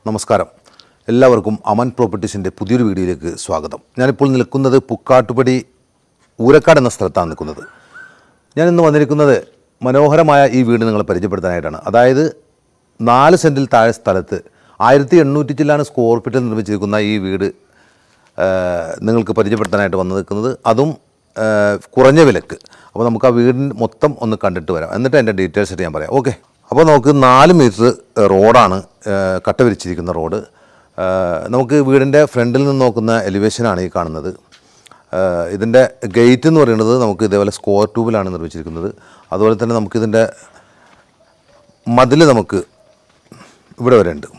നമസ്കാരം എല്ലാവർക്കും അമൻ പ്രോപ്പർട്ടീസിൻ്റെ പുതിയൊരു വീഡിയോയിലേക്ക് സ്വാഗതം ഞാനിപ്പോൾ നിൽക്കുന്നത് പുക്കാട്ടുപടി ഊരക്കാട് എന്ന സ്ഥലത്താണ് നിൽക്കുന്നത് ഞാൻ ഇന്ന് വന്നിരിക്കുന്നത് മനോഹരമായ ഈ വീട് നിങ്ങളെ പരിചയപ്പെടുത്താനായിട്ടാണ് അതായത് നാല് സെൻറ്റിൽ താഴെ സ്ഥലത്ത് ആയിരത്തി എണ്ണൂറ്റി ചില്ലാണ് സ്ക്വയർ ഫീറ്റിൽ നിർമ്മിച്ചിരിക്കുന്ന ഈ വീട് ആ, നിങ്ങൾക്ക് പരിചയപ്പെടുത്താനായിട്ട് വന്നു നിൽക്കുന്നത് അതും ആ, കുറഞ്ഞ വിലക്ക് അപ്പോൾ നമുക്ക് ആ വീടിന് മൊത്തം ഒന്ന് കണ്ടിട്ട് വരാം എന്നിട്ട് അതിൻ്റെ ഡീറ്റെയിൽസ് ആയിട്ട് ഞാൻ പറയാം ഓക്കെ അപ്പോൾ നമുക്ക് നാല് മീറ്റർ റോഡാണ് ആ, കട്ട വിരിച്ചിരിക്കുന്ന റോഡ് ആ, നമുക്ക് വീടിൻ്റെ ഫ്രണ്ടിൽ നിന്ന് നോക്കുന്ന എലിവേഷനാണ് ഈ കാണുന്നത് ആ, ഇതിൻ്റെ ഗേറ്റ് എന്ന് പറയുന്നത് നമുക്ക് ഇതേപോലെ സ്ക്വയർ ട്യൂബിലാണ് നിർമ്മിച്ചിരിക്കുന്നത് അതുപോലെ തന്നെ നമുക്കിതിൻ്റെ മതിൽ നമുക്ക് ഇവിടെ വരെ ഉണ്ട്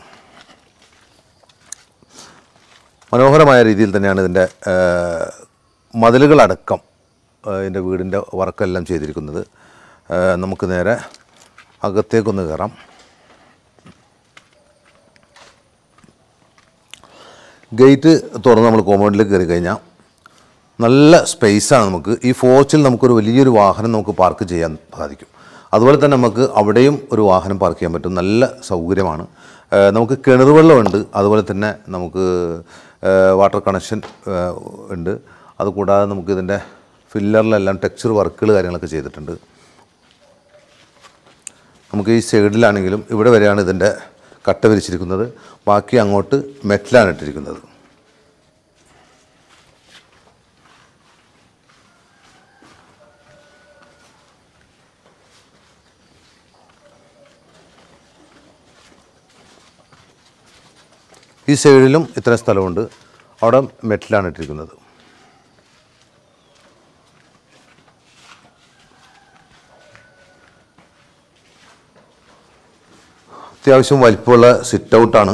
മനോഹരമായ രീതിയിൽ തന്നെയാണ് ഇതിൻ്റെ ആ, മതിലുകളടക്കം ആ, ഇതിൻ്റെ വീടിൻ്റെ വർക്കെല്ലാം ചെയ്തിരിക്കുന്നത് ആ, നമുക്ക് നേരെ അകത്തേക്കൊന്ന് കയറാം ഗേറ്റ് തുറന്ന് നമ്മൾ കോമ്പൗണ്ടിലേക്ക് കയറി കഴിഞ്ഞാൽ നല്ല സ്പേസാണ് നമുക്ക് ഈ ഫോർച്ചിൽ നമുക്കൊരു വലിയൊരു വാഹനം നമുക്ക് പാർക്ക് ചെയ്യാൻ സാധിക്കും അതുപോലെ തന്നെ നമുക്ക് അവിടെയും ഒരു വാഹനം പാർക്ക് ചെയ്യാൻ പറ്റും നല്ല സൗകര്യമാണ് ഏഹ് നമുക്ക് കിണർ വെള്ളമുണ്ട് അതുപോലെ തന്നെ നമുക്ക് ഏഹ് വാട്ടർ കണക്ഷൻ ഏഹ് ഉണ്ട് അതുകൂടാതെ നമുക്ക് ഇതിൻ്റെ ഫില്ലറിലെല്ലാം ടെക്സ്ചർ വർക്കുകൾ കാര്യങ്ങളൊക്കെ ചെയ്തിട്ടുണ്ട് നമുക്ക് ഈ സൈഡിലാണെങ്കിലും ഇവിടെ വരെയാണ് ഇതിൻ്റെ കട്ട വിരിച്ചിരിക്കുന്നത് ബാക്കി അങ്ങോട്ട് മെറ്റലാണ് ഇട്ടിരിക്കുന്നത് ഈ സൈഡിലും ഇത്രയും സ്ഥലമുണ്ട് അവിടെ മെറ്റലാണ് ഇട്ടിരിക്കുന്നത് അത്യാവശ്യം വലിപ്പമുള്ള സിറ്റ് ഔട്ടാണ്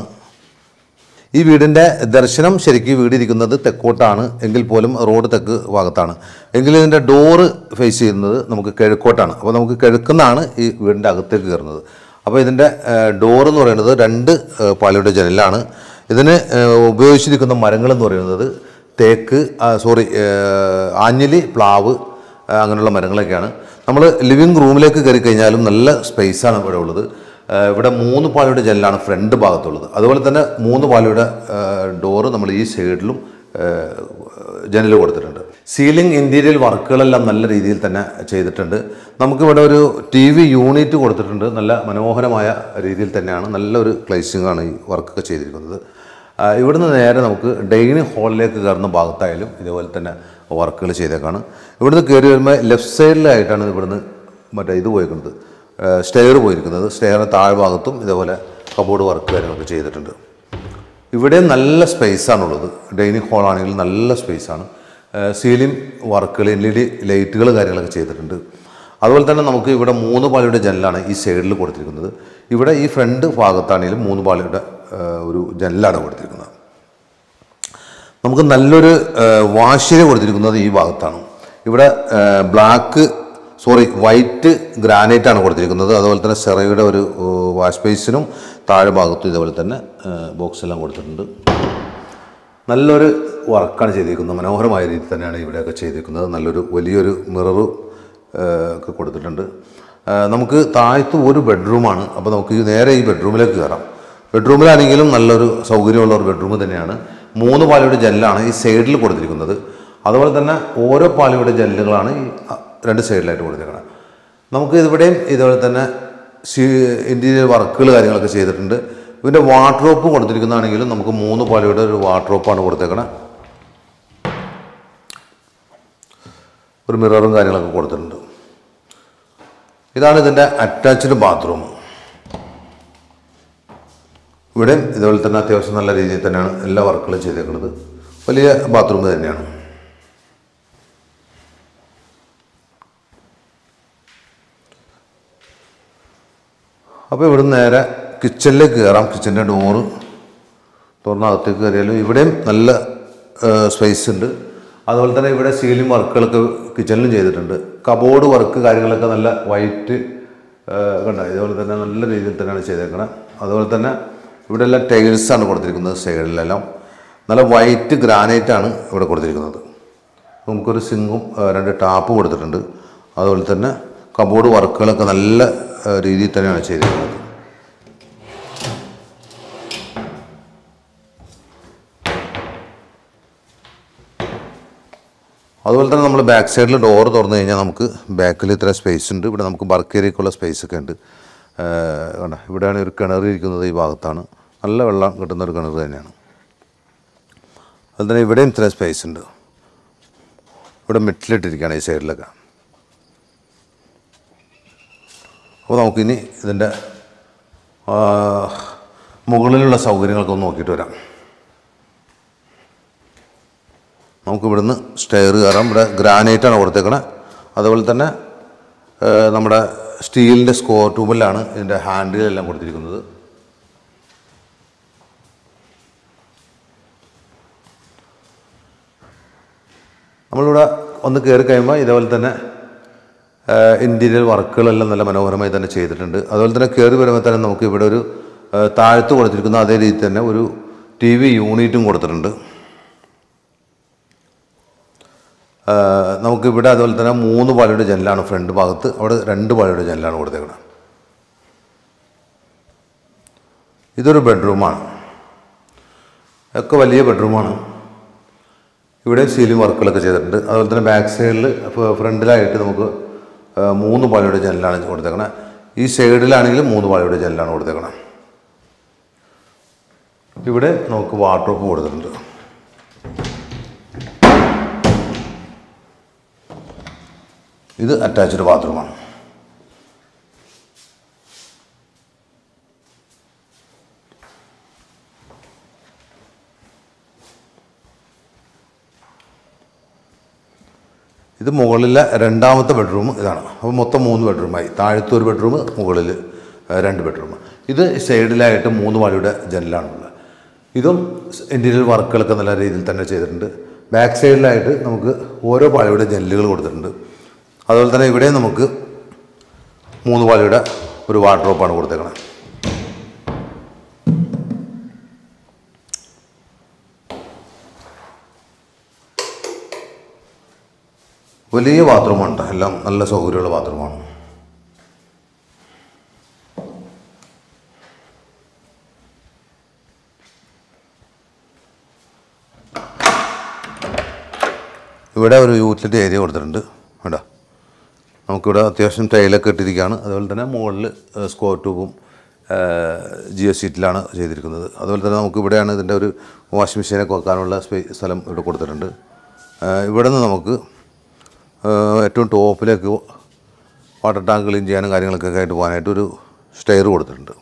ഈ വീടിൻ്റെ ദർശനം ശരിക്കും വീട് ഇരിക്കുന്നത് തെക്കോട്ടാണ് എങ്കിൽ പോലും റോഡ് തെക്ക് ഭാഗത്താണ് എങ്കിൽ ഇതിൻ്റെ ഡോറ് ഫേസ് ചെയ്യുന്നത് നമുക്ക് കിഴക്കോട്ടാണ് അപ്പോൾ നമുക്ക് കിഴക്കുന്നാണ് ഈ വീടിൻ്റെ അകത്തേക്ക് കയറുന്നത് അപ്പോൾ ഇതിൻ്റെ ഡോറ് എന്ന് പറയുന്നത് രണ്ട് ഏഹ്, പാളിയുടെ ജനലാണ് ഇതിന് ഏഹ്, ഉപയോഗിച്ചിരിക്കുന്ന മരങ്ങൾ എന്ന് പറയുന്നത് തേക്ക് സോറി ആഞ്ഞിലി പ്ലാവ് ആ, അങ്ങനെയുള്ള മരങ്ങളൊക്കെയാണ് നമ്മൾ ലിവിങ് റൂമിലേക്ക് കയറി കഴിഞ്ഞാലും നല്ല സ്പേസാണ് ഇവിടെ ഉള്ളത് ആ, ഇവിടെ മൂന്ന് പാളിയുടെ ജനലാണ് ഫ്രണ്ട് ഭാഗത്തുള്ളത് അതുപോലെ തന്നെ മൂന്ന് പാളിയുടെ ഡോറ് നമ്മൾ ഈ സൈഡിലും ജനൽ കൊടുത്തിട്ടുണ്ട് സീലിംഗ് ഇൻറ്റീരിയൽ വർക്കുകളെല്ലാം നല്ല രീതിയിൽ തന്നെ ചെയ്തിട്ടുണ്ട് നമുക്കിവിടെ ഒരു ടി വി യൂണിറ്റ് കൊടുത്തിട്ടുണ്ട് നല്ല മനോഹരമായ രീതിയിൽ തന്നെയാണ് നല്ലൊരു ക്ലൈസിംഗ് ആണ് ഈ വർക്കൊക്കെ ചെയ്തിരിക്കുന്നത് ആ, ഇവിടുന്ന് നേരെ നമുക്ക് ഡൈനിങ് ഹാളിലേക്ക് കയറുന്ന ഭാഗത്തായാലും ഇതേപോലെ തന്നെ വർക്കുകൾ ചെയ്തേക്കാണ് ഇവിടുന്ന് കയറി വരുമ്പോൾ ലെഫ്റ്റ് സൈഡിലായിട്ടാണ് ഇവിടുന്ന് മറ്റേ ഇത് പോയിരിക്കുന്നത് സ്റ്റെയർ പോയിരിക്കുന്നത് സ്റ്റെയറിന് താഴ്ഭാഗത്തും ഇതേപോലെ കബോർഡ് വർക്ക് കാര്യങ്ങളൊക്കെ ചെയ്തിട്ടുണ്ട് ഇവിടെ നല്ല സ്പേസാണുള്ളത് ഡൈനിങ് ഹാളാണെങ്കിൽ നല്ല സ്പേസാണ് സീലിംഗ് വർക്കുകൾ എൽ ഇ ഡി ലൈറ്റുകൾ കാര്യങ്ങളൊക്കെ ചെയ്തിട്ടുണ്ട് അതുപോലെ തന്നെ നമുക്ക് ഇവിടെ മൂന്ന് പാളിയുടെ ജനലാണ് ഈ സൈഡിൽ കൊടുത്തിരിക്കുന്നത് ഇവിടെ ഈ ഫ്രണ്ട് ഭാഗത്താണെങ്കിലും മൂന്ന് പാളിയുടെ ആ, ഒരു ജനലാണ് കൊടുത്തിരിക്കുന്നത് നമുക്ക് നല്ലൊരു വാഷിന് കൊടുത്തിരിക്കുന്നത് ഈ ഭാഗത്താണ് ഇവിടെ ബ്ലാക്ക് സോറി വൈറ്റ് ഗ്രാനൈറ്റ് ആണ് കൊടുത്തിരിക്കുന്നത് അതുപോലെ തന്നെ സെറയുടെ ഒരു വാഷ് ബേസിനും താഴെ ഭാഗത്തും ഇതേപോലെ തന്നെ ബോക്സ് എല്ലാം കൊടുത്തിട്ടുണ്ട് നല്ലൊരു വർക്കാണ് ചെയ്തിരിക്കുന്നത് മനോഹരമായ രീതിയിൽ തന്നെയാണ് ഇവിടെയൊക്കെ ചെയ്തിരിക്കുന്നത് നല്ലൊരു വലിയൊരു മിററ് ഒക്കെ കൊടുത്തിട്ടുണ്ട് ആ, നമുക്ക് താഴത്ത് ഒരു ബെഡ്റൂമാണ് അപ്പോൾ നമുക്ക് ഈ നേരെ ഈ ബെഡ്റൂമിലേക്ക് കയറാം ബെഡ്റൂമിലാണെങ്കിലും നല്ലൊരു സൗകര്യമുള്ള ഒരു ബെഡ്റൂം തന്നെയാണ് മൂന്ന് പാളിയുടെ ജനലാണ് ഈ സൈഡിൽ കൊടുത്തിരിക്കുന്നത് അതുപോലെ തന്നെ ഓരോ പാളിയുടെ ജനലുകളാണ് ഈ അ, രണ്ട് സൈഡിലായിട്ട് കൊടുത്തിരിക്കുന്നത് നമുക്ക് ഇവിടെയും ഇതുപോലെ തന്നെ ഇൻറ്റീരിയർ വർക്കുകൾ കാര്യങ്ങളൊക്കെ ചെയ്തിട്ടുണ്ട് ഇതിൻ്റെ വാർഡ്രോപ്പ് കൊടുത്തിരിക്കുന്നതാണെങ്കിലും നമുക്ക് മൂന്ന് പാളിയുടെ ഒരു വാർഡ്രോപ്പാണ് കൊടുത്തേക്കണത് ഒരു മിററും കാര്യങ്ങളൊക്കെ കൊടുത്തിട്ടുണ്ട് ഇതാണ് ഇതിൻ്റെ അറ്റാച്ച്ഡ് ബാത്റൂം ഇവിടെയും ഇതുപോലെ തന്നെ അത്യാവശ്യം നല്ല രീതിയിൽ തന്നെയാണ് എല്ലാ വർക്കുകളും ചെയ്തേക്കുന്നത് വലിയ ബാത്റൂം തന്നെയാണ് അപ്പോൾ ഇവിടുന്ന് നേരെ കിച്ചണിലേക്ക് കയറാം കിച്ചൻ്റെ ഡോറ് തുറന്ന് അകത്തേക്ക് കയറിയാലും ഇവിടെയും നല്ല സ്പേസ് ഉണ്ട് അതുപോലെ തന്നെ ഇവിടെ സീലിംഗ് വർക്കുകളൊക്കെ കിച്ചണിലും ചെയ്തിട്ടുണ്ട് കബോർഡ് വർക്ക് കാര്യങ്ങളൊക്കെ നല്ല വൈറ്റ് കണ്ട ഇതുപോലെ തന്നെ നല്ല രീതിയിൽ തന്നെയാണ് ചെയ്തേക്കണത് അതുപോലെ തന്നെ ഇവിടെ എല്ലാം ടൈൽസാണ് കൊടുത്തിരിക്കുന്നത് സൈഡിലെല്ലാം നല്ല വൈറ്റ് ഗ്രാനൈറ്റാണ് ഇവിടെ കൊടുത്തിരിക്കുന്നത് നമുക്കൊരു സിങ്കും ആ, രണ്ട് ടാപ്പ് കൊടുത്തിട്ടുണ്ട് അതുപോലെ തന്നെ കബോർഡ് വർക്കുകളൊക്കെ നല്ല ആ, രീതിയിൽ തന്നെയാണ് ചെയ്തിരിക്കുന്നത് അതുപോലെ തന്നെ നമ്മൾ ബാക്ക് സൈഡിൽ ഡോർ തുറന്നു കഴിഞ്ഞാൽ നമുക്ക് ബാക്കിൽ ഇത്ര സ്പേസ് ഉണ്ട് ഇവിടെ നമുക്ക് വർക്ക് ഏരിയക്കുള്ള സ്പേസ് ഒക്കെ ഉണ്ട് ഏഹ് കണ്ടോ ഇവിടെയാണ് ഒരു കിണർ ഇരിക്കുന്നത് ഈ ഭാഗത്താണ് നല്ല വെള്ളം കിട്ടുന്ന ഒരു കിണർ തന്നെയാണ് അതുപോലെ തന്നെ ഇവിടെയും ഇത്ര സ്പേസ് ഉണ്ട് ഇവിടെ മെറ്റിലിട്ടിരിക്കുകയാണ് ഈ സൈഡിലൊക്കെ അപ്പോൾ നമുക്കിനി ഇതിൻ്റെ ആ, മുകളിലുള്ള സൗകര്യങ്ങളൊക്കെ ഒന്ന് നോക്കിയിട്ട് വരാം നമുക്ക് ഇവിടുന്ന് സ്റ്റെയർ കയറാം ഇവിടെ ഗ്രാനൈറ്റാണ് കൊടുത്തേക്കണത് അതുപോലെ തന്നെ ആ, നമ്മുടെ സ്റ്റീലിൻ്റെ സ്കോർ ട്യൂബിലാണ് ഇതിൻ്റെ ഹാൻഡിലെല്ലാം കൊടുത്തിരിക്കുന്നത് നമ്മളിവിടെ ഒന്ന് കയറി കഴിയുമ്പോൾ ഇതേപോലെ തന്നെ ഇൻറ്റീരിയർ വർക്കുകളെല്ലാം നല്ല മനോഹരമായി തന്നെ ചെയ്തിട്ടുണ്ട് അതുപോലെ തന്നെ കയറി വരുമ്പോൾ തന്നെ നമുക്ക് ഇവിടെ ഒരു ആ, താഴത്ത് കൊടുത്തിരിക്കുന്ന അതേ രീതിയിൽ തന്നെ ഒരു ടി വി യൂണിറ്റും കൊടുത്തിട്ടുണ്ട് ആ, നമുക്കിവിടെ അതുപോലെ തന്നെ മൂന്ന് പാളിയുടെ ജനലാണ് ഫ്രണ്ട് ഭാഗത്ത് അവിടെ രണ്ട് പാളിയുടെ ജനലാണ് കൊടുത്തേക്കുന്നത് ഇതൊരു ബെഡ്റൂമാണ് ഒക്കെ വലിയ ബെഡ്റൂമാണ് ഇവിടെ സീലിംഗ് വർക്കുകളൊക്കെ ചെയ്തിട്ടുണ്ട് അതുപോലെ തന്നെ ബാക്ക് സൈഡിൽ ഫ്രണ്ടിലായിട്ട് നമുക്ക് ആ, മൂന്ന് പാളിയുടെ ജനലാണ് കൊടുത്തേക്കണത് ഈ സൈഡിലാണെങ്കിൽ മൂന്ന് പാളിയുടെ ജനലാണ് കൊടുത്തേക്കണത് ഇവിടെ നമുക്ക് വാർഡ്രോപ്പ് കൊടുത്തിട്ടുണ്ട് ഇത് അറ്റാച്ച്ഡ് ബാത്റൂമാണ് ഇത് മുകളിലെ രണ്ടാമത്തെ ബെഡ്റൂം ഇതാണ് അപ്പോൾ മൊത്തം മൂന്ന് ബെഡ്റൂമായി താഴത്തെ ഒരു ബെഡ്റൂം മുകളിൽ ഏഹ്, രണ്ട് ബെഡ്റൂം ഇത് സൈഡിലായിട്ട് മൂന്ന് പാളിയുടെ ജനലാണുള്ളത് ഇതും ഇൻറ്റീരിയർ വർക്കുകളൊക്കെ നല്ല രീതിയിൽ തന്നെ ചെയ്തിട്ടുണ്ട് ബാക്ക് സൈഡിലായിട്ട് നമുക്ക് ഓരോ പാളിയുടെ ജനലുകൾ കൊടുത്തിട്ടുണ്ട് അതുപോലെ തന്നെ ഇവിടെ നമുക്ക് മൂന്ന് പാളിയുടെ ഒരു വാർഡ്രോപ്പാണ് കൊടുത്തേക്കണത് വലിയ ബാത്റൂമുണ്ട് എല്ലാം നല്ല സൗകര്യമുള്ള ബാത്റൂമാണ് ഇവിടെ ഒരു യൂട്ടിലിറ്റി ഏരിയ കൊടുത്തിട്ടുണ്ട് കേട്ടോ നമുക്കിവിടെ അത്യാവശ്യം ടൈലൊക്കെ ഇട്ടിരിക്കുകയാണ് അതുപോലെ തന്നെ മുകളിൽ സ്കോർ ട്യൂബും ജിയോ സീറ്റിലാണ് ചെയ്തിരിക്കുന്നത് അതുപോലെ തന്നെ നമുക്ക് ഇവിടെയാണ് ഇതിൻ്റെ ഒരു വാഷിംഗ് മെഷീനൊക്കെ വെക്കാനുള്ള സ്പേ സ്ഥലം ഇവിടെ കൊടുത്തിട്ടുണ്ട് ആ, ഇവിടെ നിന്ന് നമുക്ക് ആ, ഏറ്റവും ടോപ്പിലേക്ക് വാട്ടർ ടാങ്ക് ക്ലീൻ ചെയ്യാനും കാര്യങ്ങളൊക്കെ ആയിട്ട് പോകാനായിട്ട് ഒരു സ്റ്റെയർ കൊടുത്തിട്ടുണ്ട്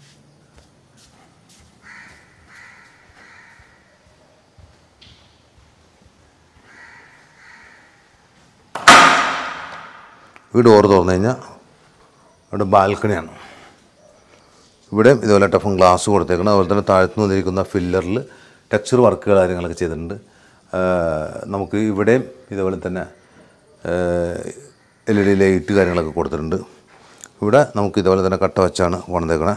ഈ ഡോർ തുറന്നു കഴിഞ്ഞാൽ ഇവിടെ ബാൽക്കണിയാണ് ഇവിടെ ഇതുപോലെ ടഫും ഗ്ലാസ് കൊടുത്തേക്കണം അതുപോലെ തന്നെ താഴത്ത് വന്നിരിക്കുന്ന ഫില്ലറിൽ ടെക്സ്ചർ വർക്കുകൾ കാര്യങ്ങളൊക്കെ ചെയ്തിട്ടുണ്ട് ആ, നമുക്ക് ഇവിടെയും ഇതുപോലെ തന്നെ എൽ ഇ ഡി ലൈറ്റ് കാര്യങ്ങളൊക്കെ കൊടുത്തിട്ടുണ്ട് ഇവിടെ നമുക്ക് ഇതുപോലെ തന്നെ കട്ട വെച്ചാണ് പണിതേക്കണേ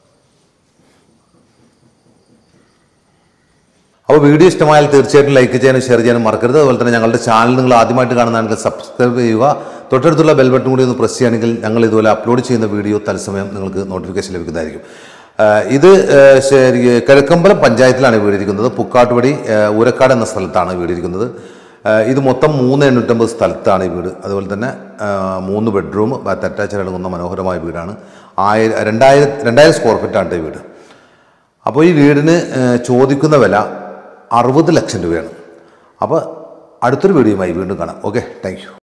അപ്പോൾ വീഡിയോ ഇഷ്ടമായാൽ തീർച്ചയായിട്ടും ലൈക്ക് ചെയ്യാനും ഷെയർ ചെയ്യാനും മറക്കരുത് അതുപോലെ തന്നെ ഞങ്ങളുടെ ചാനൽ നിങ്ങൾ ആദ്യമായിട്ട് കാണുന്നതാണെങ്കിൽ സബ്സ്ക്രൈബ് ചെയ്യുക തൊട്ടടുത്തുള്ള ബെൽ ബട്ടൺ കൂടി ഒന്ന് പ്രസ് ചെയ്യുകയാണെങ്കിൽ ഞങ്ങൾ ഇതുപോലെ അപ്ലോഡ് ചെയ്യുന്ന വീഡിയോ തത്സമയം നിങ്ങൾക്ക് നോട്ടിഫിക്കേഷൻ ലഭിക്കുന്നതായിരിക്കും ആ, ഇത് ആ, ശരി കിഴക്കമ്പലം പഞ്ചായത്തിലാണ് വീട് ഇരിക്കുന്നത് പുക്കാട്ടുപടി ആ, ഊരക്കാട് എന്ന സ്ഥലത്താണ് വീട് ഇരിക്കുന്നത് ആ, ഇത് മൊത്തം മൂന്ന് എണ്ണൂറ്റമ്പത് സ്ഥലത്താണ് ഈ വീട് അതുപോലെ തന്നെ ആ, മൂന്ന് ബെഡ്റൂം ബാത്ത് അറ്റാച്ച് അടങ്ങുന്ന മനോഹരമായ വീടാണ് ആയിരം രണ്ടായിരം രണ്ടായിരം സ്ക്വയർ ഫീറ്റാണ് ഈ വീട് അപ്പോൾ ഈ വീടിന് ഏഹ്, ചോദിക്കുന്ന വില അറുപത് ലക്ഷം രൂപയാണ് അപ്പോൾ അടുത്തൊരു വീഡിയോയുമായി വീണ്ടും കാണാം ഓക്കെ താങ്ക് യു